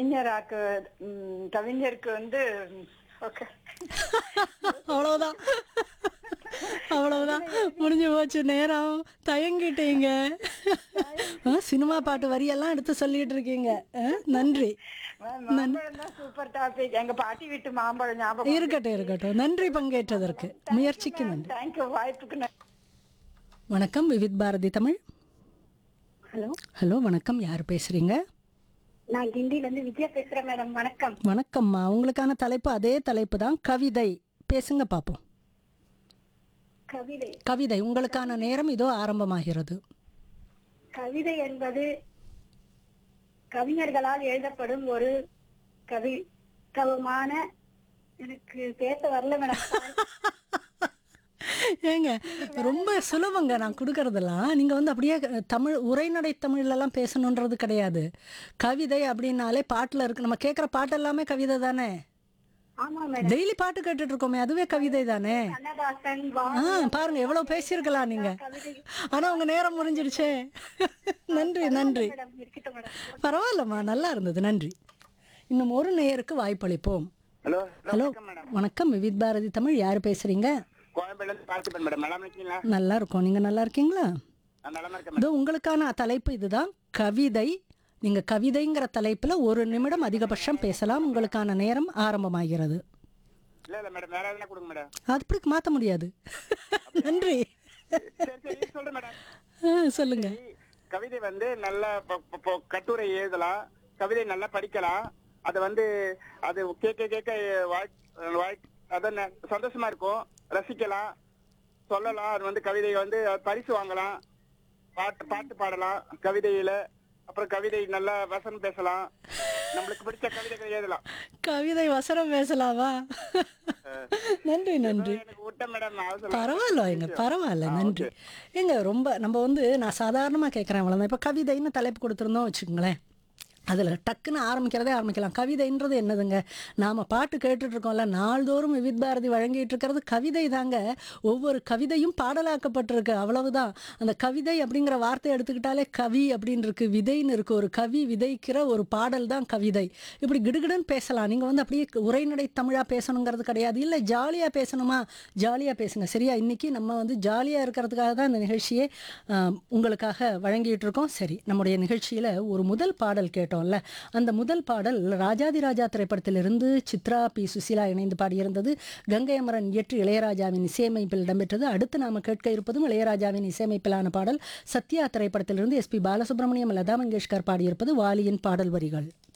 கவிஞராக்கு ம், கவிஞருக்கு வந்து ஓகே அவ்வளவுதான் அவ்வளவுதான் முடிஞ்சு போச்சு நேரம் தயங்கிட்டீங்க ஆ, சினிமா பாட்டு வரியெல்லாம் எடுத்து சொல்லிட்டு இருக்கீங்க ஆ, நன்றி மாம்பழம் தான் சூப்பர் டாபிக் எங்க பாட்டி வீட்டு மாம்பழம் ஞாபகம் இருக்கட்டும் இருக்கட்டும் நன்றி பங்கேற்றதற்கு முயற்சிக்கு நன்றி தேங்க்யூ வாய்ப்புக்கு நன்றி. வணக்கம் விவித் பாரதி தமிழ் ஹலோ ஹலோ வணக்கம் யார் பேசுறீங்க நான் கிண்டில இருந்து விஜயா பேசுறேன் மேடம் வணக்கம் வணக்கம்மா உங்களுக்கான தலைப்பு அதே தலைப்பு தான் கவிதை பேசுங்க பார்ப்போம் கவிதை கவிதை உங்களுக்கான நேரம் இதோ ஆரம்பமாகிறது கவிதை என்பது கவிஞர்களால் எழுதப்படும் ஒரு கவி கவமான எனக்கு பேச வரல மேடம் ஏங்க ரொம்ப சுலபங்க நான் கொடுக்கறதெல்லாம் நீங்க வந்து அப்படியே தமிழ் உரைநடை தமிழ்லலாம் பேசணுன்றது கிடையாது கவிதை அப்படின்னாலே பாட்டுல இருக்கு நம்ம கேட்குற பாட்டு எல்லாமே கவிதை தானே ஆமா மேடம் டெய்லி பாட்டு கேட்டுட்டு இருக்கோமே அதுவே கவிதை தானே கண்ணதாசன் ஆ பாருங்க எவ்வளவு பேசியிருக்கலாம் நீங்க கவிதை ஆனா உங்க நேரம் முடிஞ்சிடுச்சே நன்றி நன்றி மேடம் இருக்கட்டும் மேடம் பரவாயில்லம்மா நல்லா இருந்தது நன்றி இன்னும் ஒரு நேயருக்கு வாய்ப்பளிப்போம் ஹலோ ஹலோ வணக்கம் விவித் பாரதி தமிழ் யார் பேசுறீங்க கோயம்பேடுல இருந்து பார்த்திபன் மேடம் நல்லா இருக்கீங்களா நல்லா இருக்கோம் நீங்க நல்லா இருக்கீங்களா நான் நல்லா இருக்கேன் இதோ உங்களுக்கான தலைப்பு இதுதான் கவிதை நீங்க கவிதைங்கிற தலைப்புல ஒரு நிமிடம் அதிகபட்சம் பேசலாம் உங்களுக்கான நேரம் ஆரம்பமாகிறது இல்ல இல்ல மேடம் வேற எதுனா கொடுங்க மேடம் அது இப்படி மாத்த முடியாது நன்றி சரி சரி சொல்றேன் மேடம் ஆ, சொல்லுங்க கவிதை வந்து நல்லா ப- ப- ப- கட்டுரை எழுதலாம் கவிதை நல்லா படிக்கலாம் அது வந்து அது கேட்க கேட்க வாய் வாய் அதான் ந- சந்தோஷமா இருக்கும் ரசிக்கலாம் சொல்லலாம் அது வந்து கவிதை வந்து பரிசு வாங்கலாம் பாட்டு பாட்டு பாடலாம் கவிதையில அப்புறம் கவிதை நல்லா வசனம் பேசலாம் நம்மளுக்கு பிடிச்ச கவிதைகள் எழுதலாம் கவிதை வசனம் பேசலாமா நன்றி நன்றி எனக்கு விட்ட மேடம் அவசரம் பரவாயில்ல எங்க பரவாயில்ல நன்றி ஏங்க ரொம்ப நம்ம வந்து நான் சாதாரணமாக கேட்குறேன் அவ்வளோதான் இப்போ கவிதைன்னு தலைப்பு கொடுத்துருந்தோம் வச்சுக்கோங்களேன் அதில் டக்குன்னு ஆரம்பிக்கிறதே ஆரம்பிக்கலாம் கவிதைன்றது என்னதுங்க நாம் பாட்டு கேட்டுட்டு இருக்கோம்ல நாள்தோறும் விவித் பாரதி வழங்கிட்டு இருக்கிறது கவிதை தாங்க ஒவ்வொரு கவிதையும் பாடலாக்கப்பட்டிருக்கு அவ்வளவுதான் அந்த கவிதை அப்படிங்கிற வார்த்தையை எடுத்துக்கிட்டாலே கவி அப்படின்னு இருக்கு விதைன்னு இருக்கு ஒரு கவி விதைக்கிற ஒரு பாடல் தான் கவிதை இப்படி கிடுகிடுன்னு பேசலாம் நீங்கள் வந்து அப்படியே உரைநடை தமிழாக பேசணுங்கிறது கிடையாது இல்லை ஜாலியாக பேசணுமா ஜாலியாக பேசுங்க சரியா இன்னைக்கு நம்ம வந்து ஜாலியாக இருக்கிறதுக்காக தான் இந்த நிகழ்ச்சியை ஆம், உங்களுக்காக வழங்கிட்டு இருக்கோம் சரி நம்முடைய நிகழ்ச்சியில் ஒரு முதல் பாடல் கேட்டோம்ல அந்த முதல் பாடல் ராஜாதி ராஜா திரைப்படத்திலிருந்து சித்ரா பி சுசீலா இணைந்து பாடியிருந்தது கங்கை அமரன் இயற்றி இளையராஜாவின் இசையமைப்பில் இடம்பெற்றது அடுத்து நாம கேட்க இருப்பதும் இளையராஜாவின் இசையமைப்பிலான பாடல் சத்யா திரைப்படத்திலிருந்து எஸ்பி பாலசுப்ரமணியம் லதா மங்கேஷ்கர் பாடியிருப்பது வாலியின் பாடல் வரிகள்